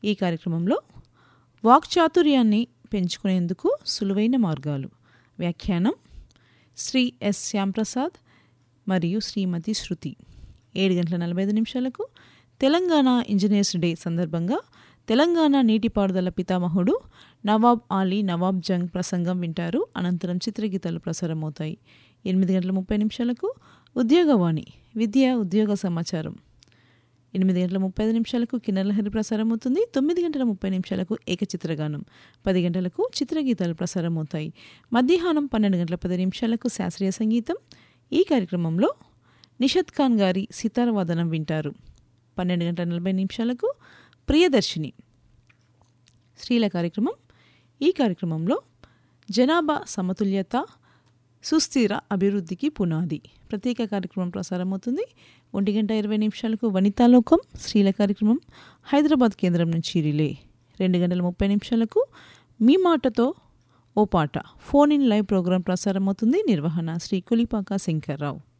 ఈ కార్యక్రమంలో వాక్చాతుర్యాన్ని పెంచుకునేందుకు సులువైన మార్గాలు వ్యాఖ్యానం శ్రీ ఎస్ శ్యాంప్రసాద్ మరియు శ్రీమతి శృతి ఏడు గంటల నలభై ఐదు నిమిషాలకు తెలంగాణ ఇంజనీర్స్ డే సందర్భంగా తెలంగాణ నీటిపారుదల పితామహుడు నవాబ్ ఆలీ నవాబ్ జంగ్ ప్రసంగం వింటారు అనంతరం చిత్రగీతాలు ప్రసారమవుతాయి ఎనిమిది గంటల ముప్పై నిమిషాలకు ఉద్యోగవాణి విద్య ఉద్యోగ సమాచారం ఎనిమిది గంటల ముప్పై ఐదు నిమిషాలకు కిన్నెలహరి ప్రసారం అవుతుంది తొమ్మిది గంటల ముప్పై నిమిషాలకు ఏకచిత్రగానం పది గంటలకు చిత్రగీతాలు ప్రసారం అవుతాయి మధ్యాహ్నం పన్నెండు గంటల పది నిమిషాలకు శాస్త్రీయ సంగీతం ఈ కార్యక్రమంలో నిషద్ ఖాన్ గారి సితారవాదనం వింటారు పన్నెండు గంటల నలభై నిమిషాలకు ప్రియదర్శిని స్త్రీల కార్యక్రమం ఈ కార్యక్రమంలో జనాభా సమతుల్యత సుస్థిర అభివృద్ధికి పునాది ప్రత్యేక కార్యక్రమం ప్రసారమవుతుంది ఒంటి గంట ఇరవై నిమిషాలకు వనితాలోకం స్త్రీల కార్యక్రమం హైదరాబాద్ కేంద్రం నుంచి రిలే రెండు గంటల ముప్పై నిమిషాలకు మీ మాటతో ఓ పాట ఫోన్ ఇన్ లైవ్ ప్రోగ్రాం ప్రసారమవుతుంది నిర్వహణ శ్రీ కులిపాక శంకర్రావు